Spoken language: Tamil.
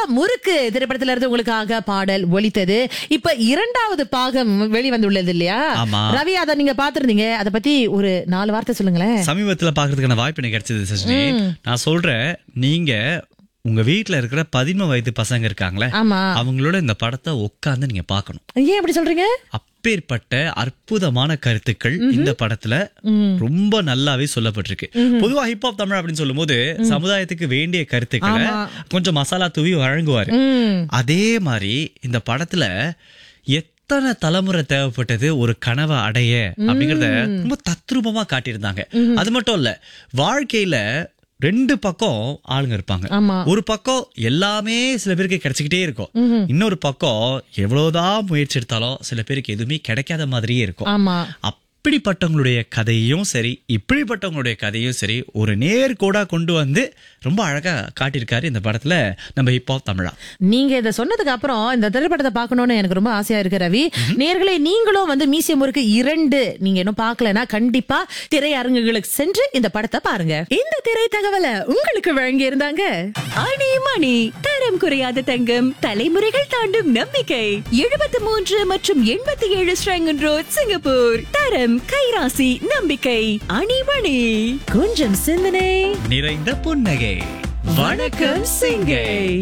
முறுக்கு திரைப்படத்துல இருந்து உங்களுக்காக பாடல் ஒலித்தது இப்ப இரண்டாவது பாகம் வெளிவந்துள்ளது இல்லையா ஆமா. ரவி அதை நீங்க பாத்திருந்தீங்க அத பத்தி ஒரு நாலு வார்த்தை சொல்லுங்களேன் சமீபத்துல பாக்குறதுக்கான வாய்ப்பு எனக்கு கிடைச்சது சஜினி நான் சொல்றேன் நீங்க உங்க வீட்ல இருக்கிற பதினொன்று வயது பசங்க இருக்காங்களே ஆமா அவங்களோட இந்த படத்தை உட்கார்ந்து நீங்க பார்க்கணும் ஏன் அப்படி சொல்றீங்க அப்பேற்பட்ட அற்புதமான கருத்துக்கள் இந்த படத்துல ரொம்ப நல்லாவே சொல்லப்பட்டிருக்கு பொதுவா ஹிப்ஹாப் தமிழ் அப்படின்னு சொல்லும்போது சமுதாயத்துக்கு வேண்டிய கருத்துக்களை கொஞ்சம் மசாலா தூவி வழங்குவாரு ம் அதே மாதிரி இந்த படத்துல எத்தனை தலைமுறை தேவைப்பட்டது ஒரு கனவை அடைய அப்படிங்கறத ரொம்ப தத்ரூபமா காட்டியிருந்தாங்க அது மட்டும் இல்ல வாழ்க்கையில ரெண்டு பக்கம் ஆளுங்க இருப்பாங்க ஆமா ஒரு பக்கம் எல்லாமே சில பேருக்கு கிடைச்சிக்கிட்டே இருக்கும் இன்னொரு பக்கம் எவ்வளவுதான் முயற்சி எடுத்தாலும் சில பேருக்கு எதுவுமே கிடைக்காத மாதிரியே இருக்கும் ஆமா அப்படிப்பட்டவங்களுடைய கதையும் சரி இப்படிப்பட்டவங்களுடைய கதையும் சரி ஒரு நேர்கோடா கொண்டு வந்து ரொம்ப அழகா காட்டியிருக்காரு இந்த படத்துல நம்ம ஹிப்ஹாப் தமிழா நீங்க இத சொன்னதுக்கு அப்புறம் இந்த திரைப்படத்தை பார்க்கணும்னு எனக்கு ரொம்ப ஆசையா இருக்கு ரவி நேர்களே நீங்களும் வந்து மியூசியம் முறுக்கு இரண்டு நீங்க இன்னும் பார்க்கலனா கண்டிப்பா திரையரங்குகளுக்கு சென்று இந்த படத்தை பாருங்க இந்த திரை தகவலை உங்களுக்கு வழங்கி இருந்தாங்க ஆணி மணி தரம் குறையாத தங்கம் தலைமுறைகள் தாண்டும் நம்பிக்கை எழுபத்தி மூன்று மற்றும் எண்பத்தி ஏழு ஸ்ரங்கன் ரோட் சிங்கப்பூர் தரம் கைராசி நம்பிக்கை அணிமணி கொஞ்சம் சிந்தனை நிறைந்த புன்னகை வணக்கம் சிங்கை